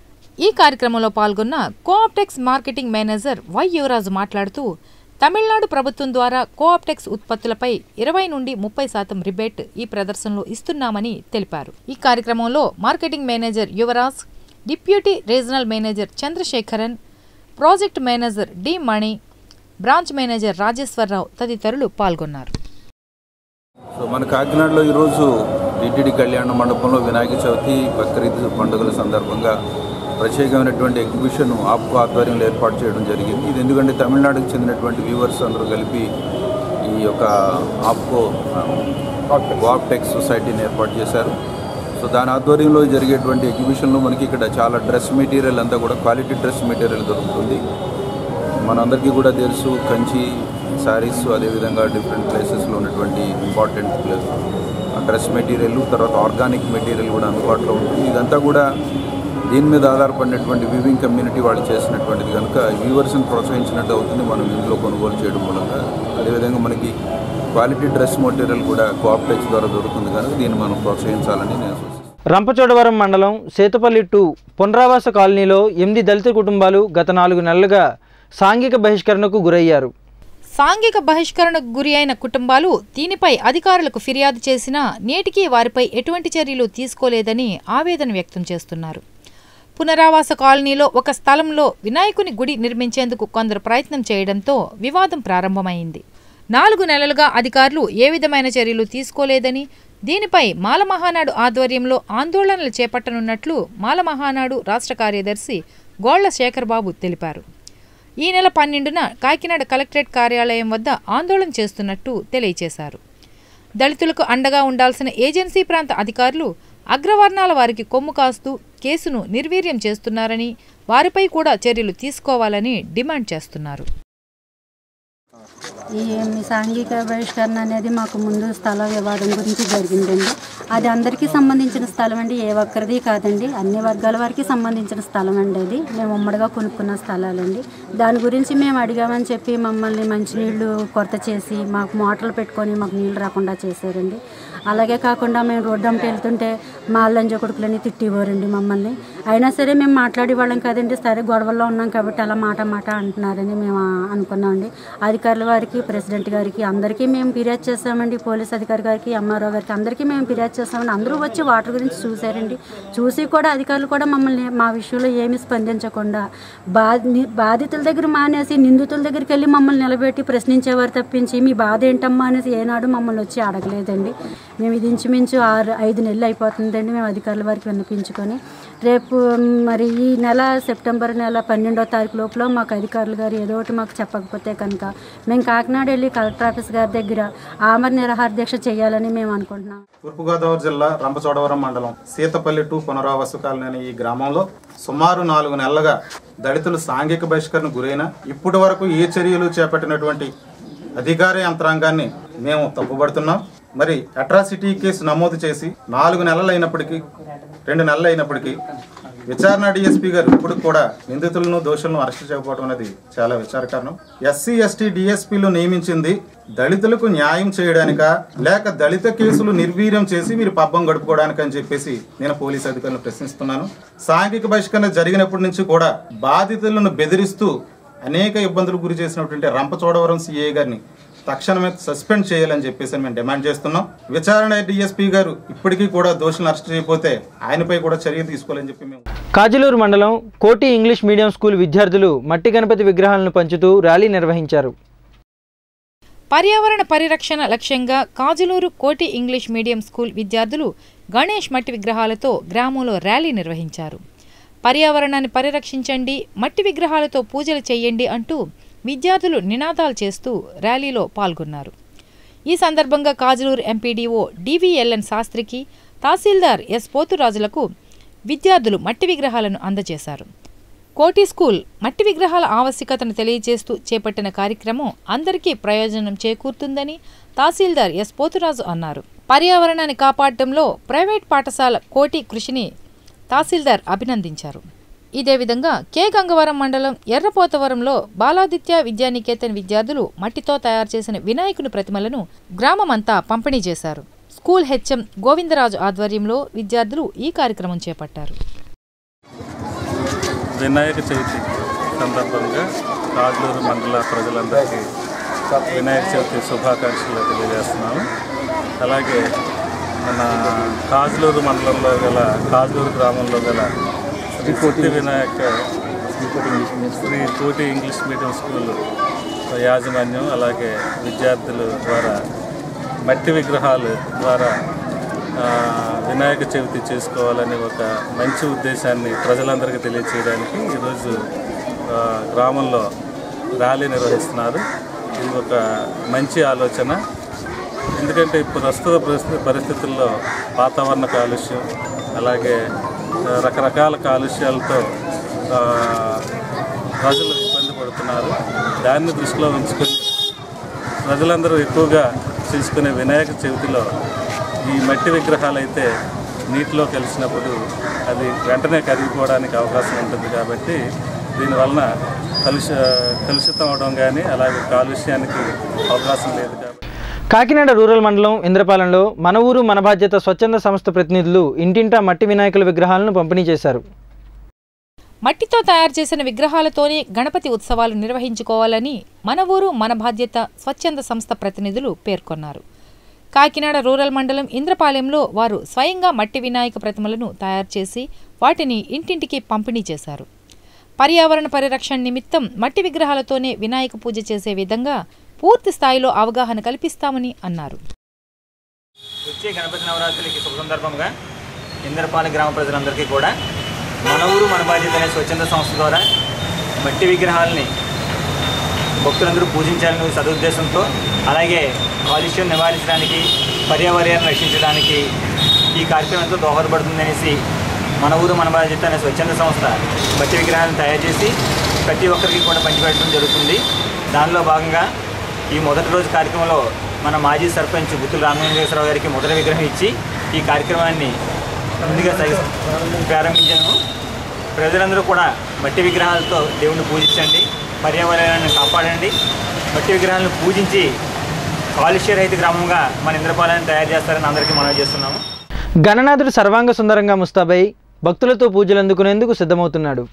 ఈ కార్యక్రమంలో పాల్గొన్న కోఆప్టెక్స్ మార్కెటింగ్ మేనేజర్ వై యువరాజు మాట్లాడుతూ తమిళనాడు ప్రభుత్వం ద్వారా కోఆప్టెక్స్ ఉత్పత్తులపై ఇరవై నుండి ముప్పై శాతం రిబేట్ ఈ ప్రదర్శనలో ఇస్తున్నామని తెలిపారు ఈ కార్యక్రమంలో marketing manager Yuvaraj deputy regional manager Chandrasekharan project manager D Mani branch manager Rajeswararao తదితరులు పాల్గొన్నారు సో మన కాకినాడలో ఈరోజు టీటీడీ కళ్యాణ మండపంలో వినాయక చవితి బక్రీద్ పండుగల సందర్భంగా ప్రత్యేకమైనటువంటి ఎగ్జిబిషన్ ఆప్కో ఆధ్వర్యంలో ఏర్పాటు చేయడం జరిగింది ఇది ఎందుకంటే తమిళనాడుకు చెందినటువంటి వ్యూవర్స్ అందరూ కలిపి ఈ యొక్క ఆప్కో వాప్టెక్ సొసైటీని ఏర్పాటు చేశారు సో దాని ఆధ్వర్యంలో జరిగేటువంటి ఎగ్జిబిషన్లో మనకి ఇక్కడ చాలా డ్రెస్ మెటీరియల్ అంతా కూడా క్వాలిటీ డ్రెస్ మెటీరియల్ దొరుకుతుంది మనందరికీ కూడా తెలుసు కంచి శారీస్ అదేవిధంగా డిఫరెంట్ ప్లేసెస్లో ఉన్నటువంటి ఇంపార్టెంట్ ప్లేస్ డ్రెస్ మెటీరియల్ తర్వాత ఆర్గానిక్ మెటీరియల్ కూడా అందుబాటులో ఉంటుంది ఇదంతా కూడా దీని మీద ఆధారపడినటువంటి వివింగ్ కమ్యూనిటీ వాళ్ళు చేసినటువంటిది కనుక వ్యూవర్స్ని ప్రోత్సహించినట్టు అవుతుంది మనం ఇందులో కొనుగోలు చేయడం మూలంగా అదేవిధంగా మనకి క్వాలిటీ డ్రెస్ మెటీరియల్ కూడా కోఆప్టెక్స్ ద్వారా దొరుకుతుంది కనుక దీన్ని మనం ప్రోత్సహించాలని నేను సూచిస్తున్నాను రంపచోడవరం మండలం సేతుపల్లి టూ పునరావాస కాలనీలో ఎనిమిది దళిత కుటుంబాలు గత నాలుగు నెలలుగా సాంఘిక బహిష్కరణకు గురయ్యారు సాంఘిక బహిష్కరణకు గురి అయిన కుటుంబాలు దీనిపై అధికారులకు ఫిర్యాదు చేసినా నేటికీ వారిపై ఎటువంటి చర్యలు తీసుకోలేదని ఆవేదన వ్యక్తం చేస్తున్నారు పునరావాస కాలనీలో ఒక స్థలంలో వినాయకుని గుడి నిర్మించేందుకు కొందరు ప్రయత్నం చేయడంతో వివాదం ప్రారంభమైంది నాలుగు నెలలుగా అధికారులు ఏ విధమైన చర్యలు తీసుకోలేదని దీనిపై మాల మహానాడు ఆధ్వర్యంలో ఆందోళనలు చేపట్టనున్నట్లు మాల మహానాడు రాష్ట్ర కార్యదర్శి గోళ్ల శేఖర్ బాబు తెలిపారు ఈ నెల పన్నెండున కాకినాడ కలెక్టరేట్ కార్యాలయం వద్ద ఆందోళన చేస్తున్నట్టు తెలియజేశారు దళితులకు అండగా ఉండాల్సిన ఏజెన్సీ ప్రాంత అధికారులు అగ్రవర్ణాల వారికి కొమ్ము కాస్తూ కేసును నిర్వీర్యం చేస్తున్నారని వారిపై కూడా చర్యలు తీసుకోవాలని డిమాండ్ చేస్తున్నారు ఈ మీ సాంఘిక బహిష్కరణ అనేది మాకు ముందు స్థల వివాదం గురించి జరిగిందండి అది అందరికీ సంబంధించిన స్థలం అండి ఏ ఒక్కరిది కాదండి అన్ని వర్గాల వారికి సంబంధించిన స్థలం అండి అది మేము ఉమ్మడిగా కొనుక్కున్న స్థలాలండి దాని గురించి మేము అడిగామని చెప్పి మమ్మల్ని మంచినీళ్ళు కొరత చేసి మాకు మోటార్లు పెట్టుకొని మాకు నీళ్ళు రాకుండా చేశారండి అలాగే కాకుండా మేము రోడ్డు అమ్మటి వెళ్తుంటే మా లంజ కొడుకులని తిట్టివ్వరండి మమ్మల్ని అయినా సరే మేము మాట్లాడే వాళ్ళం కదండి సరే గొడవల్లో ఉన్నాం కాబట్టి అలా మాట మాట అంటున్నారని మేము అనుకున్నామండి అధికారుల వారికి ప్రెసిడెంట్ గారికి అందరికీ మేము ఫిర్యాదు చేస్తామండి పోలీస్ అధికారి గారికి ఎంఆర్ఓ గారికి అందరికీ మేము ఫిర్యాదు చేస్తామండి అందరూ వచ్చి వాటర్ గురించి చూశారండి చూసి కూడా అధికారులు కూడా మమ్మల్ని మా విషయంలో ఏమీ స్పందించకుండా బాధి బాధితుల దగ్గర మానేసి నిందితుల దగ్గరికి వెళ్ళి మమ్మల్ని నిలబెట్టి ప్రశ్నించేవారు తప్పించి మీ బాధ ఏంటమ్మా అనేసి ఏనాడు మమ్మల్ని వచ్చి అడగలేదండి మేము ఇది ఇంచుమించు ఆరు ఐదు నెలలు అయిపోతుందండి మేము అధికారుల వారికి విన్నపించుకొని రేపు మరి ఈ నెల సెప్టెంబర్ నెల పన్నెండో తారీఖు లోపల మాకు అధికారులు గారు ఏదో ఒకటి మాకు చెప్పకపోతే కనుక మేము కాకినాడ వెళ్ళి కలెక్టర్ ఆఫీస్ గారి దగ్గర ఆమర నిరాహార దీక్ష చేయాలని మేము అనుకుంటున్నాం తూర్పుగోదావరి జిల్లా రంపచోడవరం మండలం సీతపల్లి టు పునరావాస కాలనీ అనే ఈ గ్రామంలో సుమారు నాలుగు నెలలుగా దళితులు సాంఘిక బహిష్కరణ గురైన ఇప్పటి వరకు ఏ చర్యలు చేపట్టినటువంటి అధికార యంత్రాంగాన్ని మేము తప్పుపడుతున్నాం మరి అట్రాసిటీ కేసు నమోదు చేసి నాలుగు నెలలు అయినప్పటికీ రెండు నెలలు అయినప్పటికీ విచారణ డిఎస్పీ గారు ఇప్పుడు కూడా నిందితులను దోషులను అరెస్ట్ చేయకపోవడం అనేది చాలా విచారకరణం ఎస్సీ ఎస్టీ డిఎస్పీలు నియమించింది దళితులకు న్యాయం చేయడానిక లేక దళిత కేసులు నిర్వీర్యం చేసి మీరు పబ్బం గడుపుకోవడానికి అని చెప్పేసి నేను పోలీస్ అధికారులను ప్రశ్నిస్తున్నాను సాంఘిక బహిష్కరణ జరిగినప్పటి నుంచి కూడా బాధితులను బెదిరిస్తూ అనేక ఇబ్బందులు గురి చేసినటువంటి రంపచోడవరం సిఐ గారిని తక్షణమే సస్పెండ్ చేయాలని చెప్పేసి మేము డిమాండ్ చేస్తున్నాం విచారణ డిఎస్పీ గారు ఇప్పటికీ కూడా దోషులను అరెస్ట్ చేయకపోతే ఆయనపై కూడా చర్య తీసుకోవాలని చెప్పి మేము కాజలూరు మండలం కోటి ఇంగ్లీష్ మీడియం స్కూల్ విద్యార్థులు మట్టి గణపతి విగ్రహాలను పంచుతూ ర్యాలీ నిర్వహించారు పర్యావరణ పరిరక్షణ లక్ష్యంగా కాజులూరు కోటి ఇంగ్లీష్ మీడియం స్కూల్ విద్యార్థులు గణేష్ మట్టి విగ్రహాలతో గ్రామంలో ర్యాలీ నిర్వహించారు పర్యావరణాన్ని పరిరక్షించండి మట్టి విగ్రహాలతో పూజలు చేయండి అంటూ విద్యార్థులు నినాదాలు చేస్తూ ర్యాలీలో పాల్గొన్నారు ఈ సందర్భంగా కాజులూరు ఎంపీడీఓ డివిఎల్ఎన్ శాస్త్రికి తహసీల్దార్ ఎస్ పోతురాజులకు విద్యార్థులు మట్టి విగ్రహాలను అందజేశారు కోటి స్కూల్ మట్టి విగ్రహాల ఆవశ్యకతను తెలియజేస్తూ చేపట్టిన కార్యక్రమం అందరికీ ప్రయోజనం చేకూరుతుందని తహసీల్దార్ ఎస్ పోతురాజు అన్నారు పర్యావరణాన్ని కాపాడటంలో ప్రైవేట్ పాఠశాల కోటి కృషిని తహసీల్దార్ అభినందించారు ఇదే విధంగా కె గంగవరం మండలం ఎర్రపోతవరంలో బాలాదిత్య విద్యానికేతన్ విద్యార్థులు మట్టితో తయారు చేసిన వినాయకుని ప్రతిమలను గ్రామమంతా పంపిణీ చేశారు స్కూల్ హెచ్ఎం గోవిందరాజు ఆధ్వర్యంలో విద్యార్థులు ఈ కార్యక్రమం చేపట్టారు వినాయక చవితి సందర్భంగా కాజూరు మండల ప్రజలందరికీ వినాయక చవితి శుభాకాంక్షలు తెలియజేస్తున్నాను అలాగే మన కాజులూరు మండలంలో గల కాజులూరు గ్రామంలో గల శ్రీ సిద్ధి వినాయక శ్రీ కోటి ఇంగ్లీష్ మీడియం స్కూల్ యాజమాన్యం అలాగే విద్యార్థుల ద్వారా మట్టి విగ్రహాలు ద్వారా ఆ, వినాయక చవితి చేసుకోవాలని ఒక మంచి ఉద్దేశాన్ని ప్రజలందరికీ తెలియచేయడానికి ఈరోజు ఆ, గ్రామంలో ర్యాలీ నిర్వహిస్తున్నారు ఇది ఒక మంచి ఆలోచన ఎందుకంటే ఇప్పుడు ప్రస్తుత పరిస్థితి పరిస్థితుల్లో వాతావరణ కాలుష్యం అలాగే ఆ, రకరకాల కాలుష్యాలతో ఆ, ప్రజలు ఇబ్బంది పడుతున్నారు దాన్ని దృష్టిలో ఉంచుకొని ప్రజలందరూ ఎక్కువగా చేసుకునే వినాయక చవితిలో ఈ మట్టి విగ్రహాలు అయితే నీటిలో కలిసినప్పుడు అది వెంటనే కరిగిపోవడానికి అవకాశం ఉంటుంది కాబట్టి దీనివలన కలుష కలుషితం అవడం కానీ అలాగే కాలుష్యానికి అవకాశం లేదు కాబట్టి కాకినాడ రూరల్ మండలం ఇంద్రపాలెంలో మన ఊరు మన బాధ్యత స్వచ్ఛంద సంస్థ ప్రతినిధులు ఇంటింటా మట్టి వినాయకుల విగ్రహాలను పంపిణీ చేశారు మట్టితో తయారు చేసిన విగ్రహాలతోనే గణపతి ఉత్సవాలు నిర్వహించుకోవాలని మన ఊరు మన బాధ్యత స్వచ్ఛంద సంస్థ ప్రతినిధులు పేర్కొన్నారు కాకినాడ రూరల్ మండలం ఇంద్రపాలెంలో వారు స్వయంగా మట్టి వినాయక ప్రతిమలను తయారు చేసి వాటిని ఇంటింటికి పంపిణీ చేశారు పర్యావరణ పరిరక్షణ నిమిత్తం మట్టి విగ్రహాలతోనే వినాయక పూజ చేసే విధంగా పూర్తి స్థాయిలో అవగాహన కల్పిస్తామని అన్నారు వచ్చే గణపతి నవరాత్రులకి శుభ సందర్భంగా ఇంద్రపాలె గ్రామ ప్రజలందరికీ కూడా మన ఊరు మన బాధ్యత అనే స్వచ్ఛంద సంస్థ ద్వారా మట్టి విగ్రహాలని భక్తులందరూ పూజించాలనే సదుద్దేశంతో అలాగే కాలుష్యం నివారించడానికి పర్యావరణాన్ని రక్షించడానికి ఈ కార్యక్రమం ఎంతో దోహదపడుతుందనేసి మన ఊరు మన బాధ్యత అనే స్వచ్ఛంద సంస్థ మట్టి విగ్రహాలను తయారు చేసి ప్రతి ఒక్కరికి కూడా పంచిపెట్టడం జరుగుతుంది దానిలో భాగంగా ఈ మొదటి రోజు కార్యక్రమంలో మన మాజీ సర్పంచ్ గుత్తుల రామలింగేశ్వరరావు గారికి మొదటి విగ్రహం ఇచ్చి ఈ కార్యక్రమాన్ని ముందుగా సగ- ప్రారంభించాను ప్రజలందరూ కూడా మట్టి విగ్రహాలతో దేవుణ్ణి పూజించండి పర్యావరణాన్ని కాపాడండి మట్టి విగ్రహాలను పూజించి కాలుష్య రహిత గ్రామంగా మన ఇంద్రపాలయాన్ని తయారు చేస్తారని అందరికీ మనవి చేస్తున్నాము గణనాథుడు సర్వాంగ సుందరంగా ముస్తాబై భక్తులతో పూజలు అందుకునేందుకు సిద్ధమవుతున్నాడు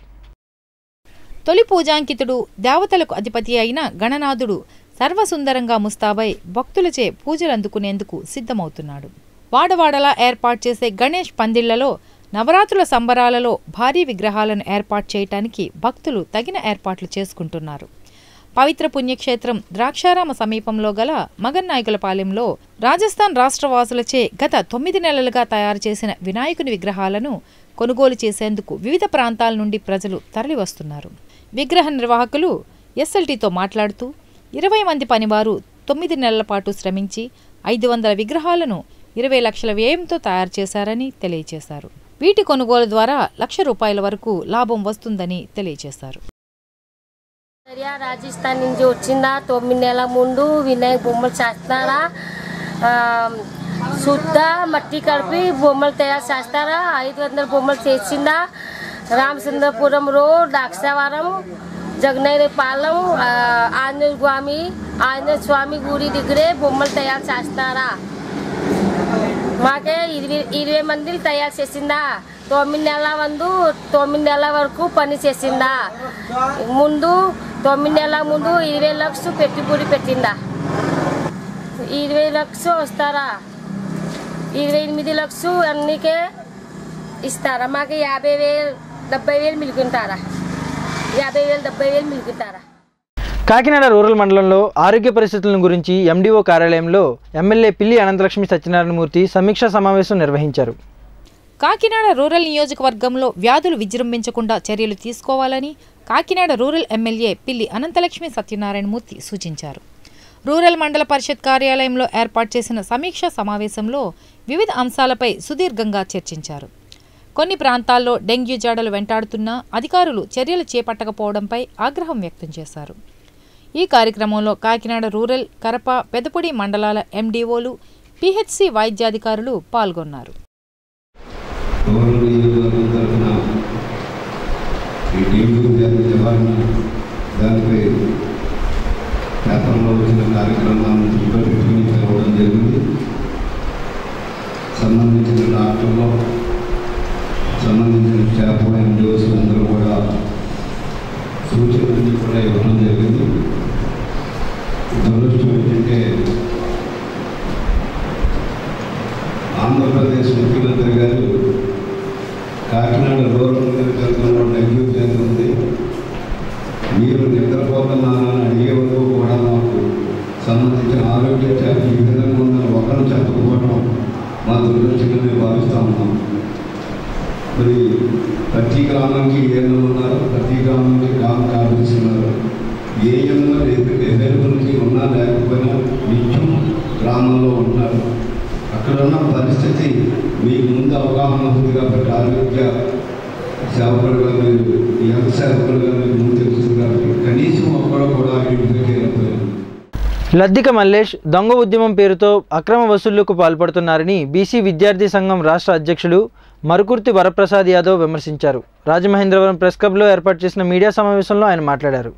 తొలి పూజాంకితుడు దేవతలకు అధిపతి అయిన గణనాథుడు సర్వసుందరంగా ముస్తాబై భక్తులచే పూజలు అందుకునేందుకు సిద్ధమవుతున్నాడు వాడవాడలా ఏర్పాటు చేసే గణేష్ పందిళ్లలో నవరాత్రుల సంబరాలలో భారీ విగ్రహాలను ఏర్పాటు చేయటానికి భక్తులు తగిన ఏర్పాట్లు చేసుకుంటున్నారు పవిత్ర పుణ్యక్షేత్రం ద్రాక్షారామ సమీపంలో గల మగన్నాయకులపాలెంలో రాజస్థాన్ రాష్ట్రవాసులచే గత తొమ్మిది నెలలుగా తయారు చేసిన వినాయకుని విగ్రహాలను కొనుగోలు చేసేందుకు వివిధ ప్రాంతాల నుండి ప్రజలు తరలివస్తున్నారు విగ్రహ నిర్వాహకులు ఎస్ఎల్టీతో మాట్లాడుతూ ఇరవై మంది పనివారు తొమ్మిది నెలల పాటు శ్రమించి ఐదు వందల విగ్రహాలను ఇరవై లక్షల వ్యయంతో తయారు చేశారని తెలియజేశారు వీటి కొనుగోలు ద్వారా లక్ష రూపాయల వరకు లాభం వస్తుందని తెలియజేశారు సరియా రాజస్థాన్ నుంచి వచ్చిందా తొమ్మిది నెలల ముందు వినాయక బొమ్మలు చేస్తున్నారా ఆ, శుద్ధ మట్టి కలిపి బొమ్మలు తయారు చేస్తారా ఐదు వందల బొమ్మలు చేసిందా రామచంద్రపురం రోడ్ దాక్షావరం జగనైన పాలెం ఆ, ఆంజనేయ స్వామి ఆంజనేయ స్వామి గుడి దగ్గరే బొమ్మలు తయారు చేస్తారా మాకే ఇరవై ఇరవై మందిని తయారు చేసిందా తొమ్మిది నెలల ముందు తొమ్మిది నెలల వరకు పని చేసిందా ముందు తొమ్మిది నెలల ముందు ఇరవై లక్షలు పెట్టుబడి పెట్టిందా ఇరవై లక్షలు వస్తారా ఇరవై ఎనిమిది లక్షలు అన్నికే ఇస్తారా మాకు యాభై వేలు డెబ్బై వేలు మిలుకుంటారా యాభై వేలు డెబ్బై వేలు మిలుకుంటారా కాకినాడ రూరల్ మండలంలో ఆరోగ్య పరిస్థితులను గురించి ఎండిఓ కార్యాలయంలో ఎమ్మెల్యే పిల్లి అనంతలక్ష్మి సత్యనారాయణమూర్తి సమీక్షా సమావేశం నిర్వహించారు కాకినాడ రూరల్ నియోజకవర్గంలో వ్యాధులు విజృంభించకుండా చర్యలు తీసుకోవాలని కాకినాడ రూరల్ ఎమ్మెల్యే పిల్లి అనంతలక్ష్మి సత్యనారాయణమూర్తి సూచించారు రూరల్ మండల పరిషత్ కార్యాలయంలో ఏర్పాటు చేసిన సమీక్షా సమావేశంలో వివిధ అంశాలపై సుదీర్ఘంగా చర్చించారు కొన్ని ప్రాంతాల్లో డెంగ్యూ జాడలు వెంటాడుతున్నా అధికారులు చర్యలు చేపట్టకపోవడంపై ఆగ్రహం వ్యక్తం చేశారు ఈ కార్యక్రమంలో కాకినాడ రూరల్ కరప పెదపొడి మండలాల ఎండీఓలు పిహెచ్సి వైద్యాధికారులు పాల్గొన్నారు గవర్నర్ నియోజకవర్గం తరఫున ఈ డెంగ్యూ వ్యాధి నివారణ దానిపై పేపర్లో వచ్చిన కార్యక్రమాలను దృష్టిలో పెట్టుకుని చదవడం జరిగింది సంబంధించిన డాక్టర్లు సంబంధించిన స్టాఫ్ ఎండిఓస్ అందరూ కూడా సూచనలన్నీ కూడా ఇవ్వడం జరిగింది దురదృష్టం ఏంటంటే ఆంధ్రప్రదేశ్ ముఖ్యమంత్రి గారు కాకినాడ రూరల్ నియోజకవర్గంలో డెంగ్యూ వ్యాధి ఉంది మీరు నిద్రపోతున్నారని అడిగే వరకు కూడా మాకు సంబంధించిన ఆరోగ్య శాఖ ఈ విధంగా ఉందని ఒకరు చెప్పకపోవడం మా దురదృష్టంగా మేము భావిస్తూ ఉన్నాం మరి ప్రతి గ్రామానికి ఏఎన్ఎం ఉన్నారు ప్రతి గ్రామానికి గ్రామ కార్మికులు ఉన్నారు ఏఎం అవైలబిలిటీ ఉన్నా లేకపోయినా నిత్యం గ్రామంలో ఉంటున్నారు మీకు ముందు అవగాహన ఉంది కాబట్టి ఆరోగ్య సేవకులుగా మీరు ఎంత సేవకులుగా మీకు ముందు తెలుస్తుంది కాబట్టి కనీసం ఒక్కడో కూడా ఇంటికి వెళ్ళిపోయారు లద్దిక మల్లేష్ దొంగ ఉద్యమం పేరుతో అక్రమ వసూళ్లకు పాల్పడుతున్నారని బీసీ విద్యార్థి సంఘం రాష్ట్ర అధ్యక్షులు మరుకుర్తి వరప్రసాద్ యాదవ్ విమర్శించారు రాజమహేంద్రవరం ప్రెస్ క్లబ్లో ఏర్పాటు చేసిన మీడియా సమావేశంలో ఆయన మాట్లాడారు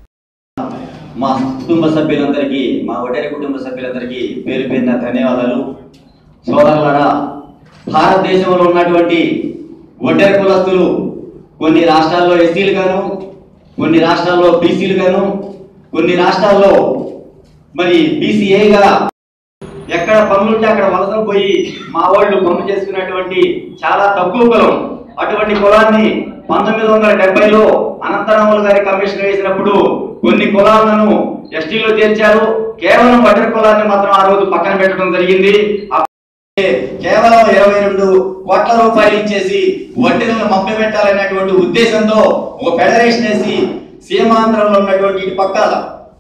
మా కుటుంబ సభ్యులందరికీ మా ఒడేరి కుటుంబ సభ్యులందరికీ పేరు పేరున ధన్యవాదాలు సోదరులారా భారతదేశంలో ఉన్నటువంటి ఒడ్డెర కులస్తులు కొన్ని రాష్ట్రాల్లో ఎస్సీలు గాను కొన్ని రాష్ట్రాల్లో బీసీలు గాను కొన్ని రాష్ట్రాల్లో మరి బీసీఏగా ఎక్కడ పనులుంటే అక్కడ వలసలు పోయి మా వాళ్ళు పనులు చేసుకున్నటువంటి చాలా తక్కువ కులం అటువంటి కులాన్ని పంతొమ్మిది వందల డెబ్బైలో అనంతరాములు గారి కమిషన్ వేసినప్పుడు కొన్ని కులాలను ఎస్టీలో చేర్చారు కేవలం వడ్డర కులాన్ని మాత్రం ఆ రోజు పక్కన పెట్టడం జరిగింది అప్పుడే కేవలం ఇరవై రెండు కోట్ల రూపాయలు ఇచ్చేసి వడ్డీలను మభ్య పెట్టాలనేటువంటి ఉద్దేశంతో ఒక ఫెడరేషన్ వేసి సీమాంధ్రంలో ఉన్నటువంటి ఇటు పక్కల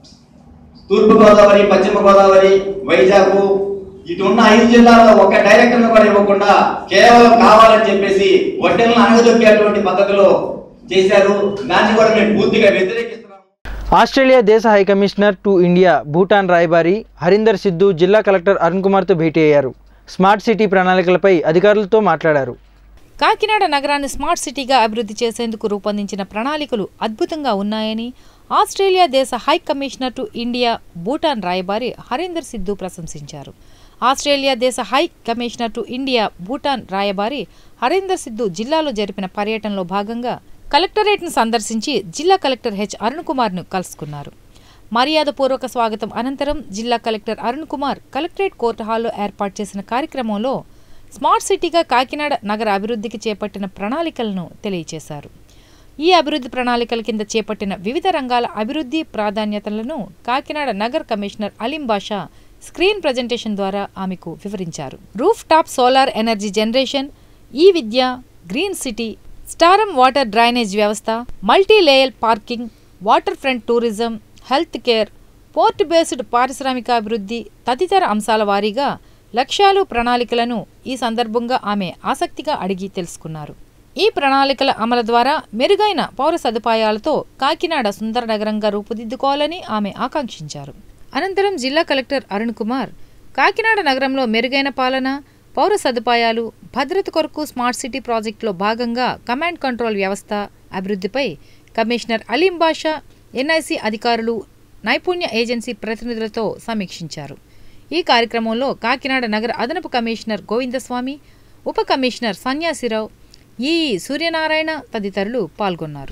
తూర్పు గోదావరి పశ్చిమ గోదావరి వైజాగ్ ఇటు ఉన్న ఐదు జిల్లాల్లో ఒక్క డైరెక్టర్ కూడా ఇవ్వకుండా కేవలం కావాలని చెప్పేసి వడ్డీలను అనగదొక్కేటువంటి పద్ధతిలో చేశారు దాన్ని కూడా మేము పూర్తిగా వ్యతిరేకిస్తున్నాం ఆస్ట్రేలియా దేశ high commissioner to India Bhutan రాయబారి హరీందర్ సిద్ధు జిల్లా కలెక్టర్ అరుణ్ కుమార్తో భేటీ అయ్యారు స్మార్ట్ సిటీ ప్రణాళికలపై అధికారులతో మాట్లాడారు కాకినాడ నగరాన్ని స్మార్ట్ సిటీగా అభివృద్ధి చేసేందుకు రూపొందించిన ప్రణాళికలు అద్భుతంగా ఉన్నాయని ఆస్ట్రేలియా దేశ high commissioner to India Bhutan రాయబారి హరీందర్ సిద్ధు ప్రశంసించారు ఆస్ట్రేలియా దేశ high commissioner to India Bhutan రాయబారి హరీందర్ సిద్ధు జిల్లాలో జరిపిన పర్యటనలో భాగంగా కలెక్టరేట్ను సందర్శించి జిల్లా కలెక్టర్ హెచ్ అరుణ్ కుమార్ను కలుసుకున్నారు మర్యాదపూర్వక స్వాగతం అనంతరం జిల్లా collector Arun Kumar collectorate court హాల్లో ఏర్పాటు చేసిన కార్యక్రమంలో స్మార్ట్ సిటీగా కాకినాడ నగర అభివృద్ధికి చేపట్టిన ప్రణాళికలను తెలియజేశారు ఈ అభివృద్ధి ప్రణాళికల కింద చేపట్టిన వివిధ రంగాల అభివృద్ధి ప్రాధాన్యతలను కాకినాడ నగర్ commissioner Aleem Basha screen presentation ద్వారా ఆమెకు వివరించారు roof top solar energy generation ఈ విద్య green city storm water drainage వ్యవస్థ multi layer parking water front tourism health care port based పారిశ్రామికాభివృద్ధి తదితర అంశాల వారీగా లక్ష్యాలు ప్రణాళికలను ఈ సందర్భంగా ఆమె ఆసక్తిగా అడిగి తెలుసుకున్నారు ఈ ప్రణాళికల అమలు ద్వారా మెరుగైన పౌర సదుపాయాలతో కాకినాడ సుందర నగరంగా రూపుదిద్దుకోవాలని ఆమె ఆకాంక్షించారు అనంతరం జిల్లా కలెక్టర్ అరుణ్ కుమార్ కాకినాడ నగరంలో మెరుగైన పాలన పౌర సదుపాయాలు భద్రత కొరకు స్మార్ట్ సిటీ ప్రాజెక్టులో భాగంగా కమాండ్ కంట్రోల్ వ్యవస్థ అభివృద్ధిపై కమిషనర్ అలీం బాషా ఎన్ఐసి అధికారులు నైపుణ్య ఏజెన్సీ ప్రతినిధులతో సమీక్షించారు ఈ కార్యక్రమంలో కాకినాడ నగర అదనపు కమిషనర్ గోవిందస్వామి ఉప కమిషనర్ సన్యాసిరావు ఈ సూర్యనారాయణ తదితరులు పాల్గొన్నారు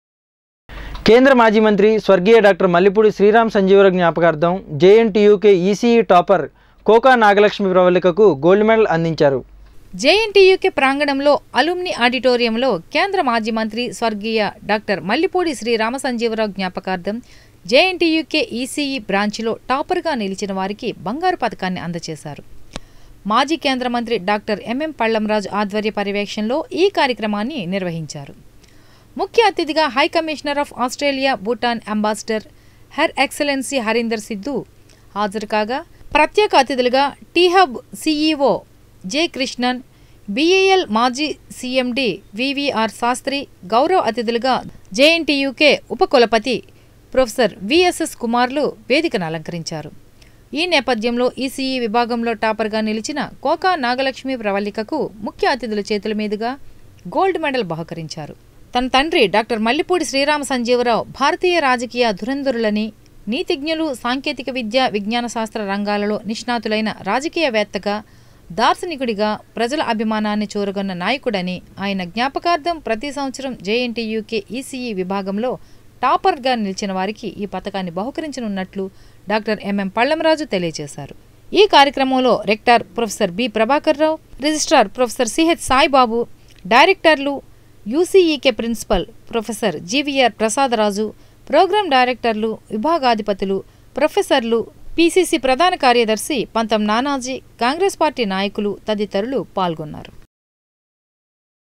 కేంద్ర మాజీ మంత్రి స్వర్గీయ డాక్టర్ మల్లిపూడి శ్రీరామ్ సంజీవరావు జ్ఞాపకార్థం JNTUK ECE topper Koka Nagalakshmi ప్రవళికకు గోల్డ్ మెడల్ అందించారు జేఎన్టీయూకే ప్రాంగణంలో అలుమ్ని ఆడిటోరియంలో కేంద్ర మాజీ మంత్రి స్వర్గీయ డాక్టర్ మల్లిపూడి శ్రీ రామసంజీవరావు జ్ఞాపకార్థం జేఎన్టీయూకే ఈసీఈ బ్రాంచ్లో టాపర్గా నిలిచిన వారికి బంగారు పథకాన్ని అందజేశారు మాజీ కేంద్ర మంత్రి డాక్టర్ ఎంఎం పళ్లంరాజు ఆధ్వర్య పర్యవేక్షణలో ఈ కార్యక్రమాన్ని నిర్వహించారు ముఖ్య అతిథిగా high commissioner of Australia Bhutan ambassador her excellency Harinder Sidhu హాజరు కాగా ప్రత్యేక అతిథులుగా T Hub CEO J Krishnan BAL మాజీ సీఎండి వివిఆర్ శాస్త్రి గౌరవ అతిథులుగా జేఎన్టీయూకే ఉపకులపతి ప్రొఫెసర్ విఎస్ఎస్ కుమార్లు వేదికను అలంకరించారు ఈ నేపథ్యంలో ఈసీఈ విభాగంలో టాపర్గా నిలిచిన కోకా నాగలక్ష్మి ప్రవళికకు ముఖ్య అతిథుల చేతుల మీదుగా గోల్డ్ మెడల్ బహుకరించారు తన తండ్రి డాక్టర్ మల్లిపూడి శ్రీరామ సంజీవరావు భారతీయ రాజకీయ ధురంధరులని నీతిజ్ఞులు సాంకేతిక విద్య విజ్ఞాన శాస్త్ర రంగాలలో నిష్ణాతులైన రాజకీయవేత్తగా దార్శనికుడిగా ప్రజల అభిమానాన్ని చూరగొన్న నాయకుడని ఆయన జ్ఞాపకార్థం ప్రతి సంవత్సరం జేఎన్టీయూకే ఈసీఈ విభాగంలో టాపర్గా నిలిచిన వారికి ఈ పథకాన్ని బహుకరించనున్నట్లు డాక్టర్ ఎంఎం పళ్లంరాజు తెలియజేశారు ఈ కార్యక్రమంలో rector professor B Prabhakar Rao registrar professor CH Saibabu డైరెక్టర్లు UCEK principal professor GVR Prasadaraju program డైరెక్టర్లు విభాగాధిపతులు ప్రొఫెసర్లు పీసీసీ ప్రధాన కార్యదర్శి పంతం నానాజీ కాంగ్రెస్ పార్టీ నాయకులు తదితరులు పాల్గొన్నారు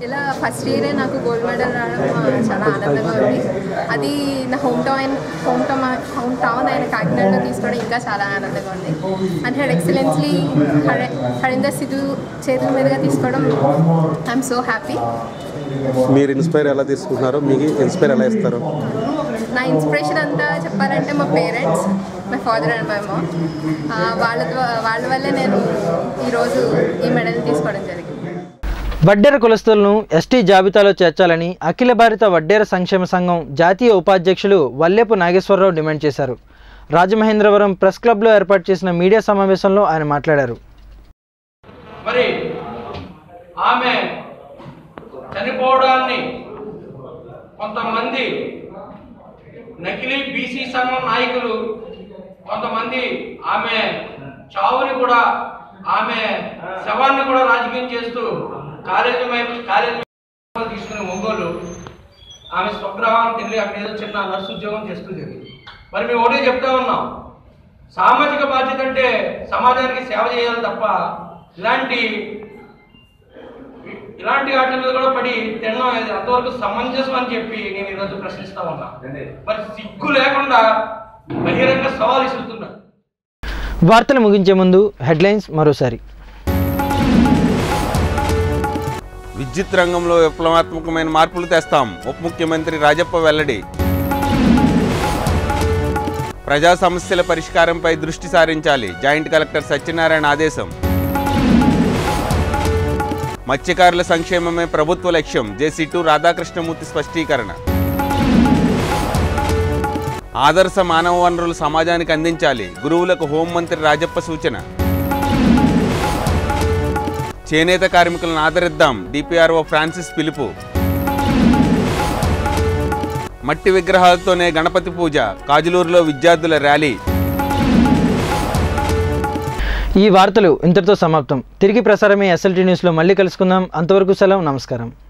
ఇలా ఫస్ట్ ఇయరే నాకు గోల్డ్ మెడల్ రావడం ఆ, చాలా ఆనందంగా ఉంది అది నా home town home town home town అయిన కాకినాడలో తీసుకోవడం ఇంకా చాలా ఆనందంగా ఉంది and her excellency Harinder Sidhu చేతుల మీదుగా తీసుకోవడం ఐఎమ్ సో హ్యాపీ మీరు ఇన్స్పైర్ ఎలా తీసుకుంటున్నారో మీకు ఇన్స్పైర్ ఎలా ఇస్తారు నా ఇన్స్పిరేషన్ అంతా చెప్పాలంటే మా parents my father and my mom వాళ్ళ ద్వా- వాళ్ళ వల్లే నేను ఈరోజు ఈ మెడల్ తీసుకోవడం జరిగింది వడ్డేర కులస్తులను ఎస్టీ జాబితాలో చేర్చాలని అఖిల భారత వడ్డేర సంక్షేమ సంఘం జాతీయ ఉపాధ్యక్షులు వల్లేపు నాగేశ్వరరావు డిమాండ్ చేశారు రాజమహేంద్రవరం ప్రెస్ క్లబ్లో ఏర్పాటు చేసిన మీడియా సమావేశంలో ఆయన మాట్లాడారు మరి ఆమె చనిపోవడాన్ని కొంతమంది నకిలీ బీసీ సంఘం నాయకులు కొంతమంది ఆమె చావుని కూడా ఆమె శవాన్ని కూడా రాజకీయం చేస్తూ కాలేజీ వైపు కాలేజీ వైపు తీసుకునే ఒంగోలు ఆమె స్వగ్రహానికి వెళ్ళి అక్కడ ఏదో చిన్న నర్సు ఉద్యోగం చేస్తుంది మరి మేము ఒకటే చెప్తా ఉన్నాం సామాజిక బాధ్యత అంటే సమాజానికి సేవ చేయాలి తప్ప ఇలాంటి ఇలాంటి వాటి మీద కూడా పడి తినడం అనేది అంతవరకు సమంజసం అని చెప్పి నేను ఈరోజు ప్రశ్నిస్తా ఉన్నా మరి సిగ్గు లేకుండా బహిరంగ సవాల్ ఇస్తున్నా వార్తలు ముగించే ముందు హెడ్లైన్స్ మరోసారి విద్యుత్ రంగంలో విప్లవాత్మకమైన మార్పులు తెస్తాం ఉప ముఖ్యమంత్రి రాజప్ప వెల్లడి ప్రజా సమస్యల పరిష్కారంపై దృష్టి సారించాలి జాయింట్ కలెక్టర్ సత్యనారాయణ ఆదేశం మత్స్యకారుల సంక్షేమమే ప్రభుత్వ లక్ష్యం జేసీ టూ రాధాకృష్ణమూర్తి స్పష్టీకరణ ఆదర్శ మానవ వనరులు సమాజానికి అందించాలి గురువులకు హోంమంత్రి రాజప్ప సూచన చేనేత కార్మికులను ఆదరిద్దాం డిపిఆర్ఓ ఫ్రాన్సిస్ పిలుపు మట్టి విగ్రహాలతోనే గణపతి పూజ కాజులూరులో విద్యార్థుల ర్యాలీ ఈ వార్తలు ఇంతటితో సమాప్తం తిరిగి ప్రసారమే ఎస్ఎల్టీ న్యూస్లో మళ్ళీ కలుసుకుందాం అంతవరకు సెలవు నమస్కారం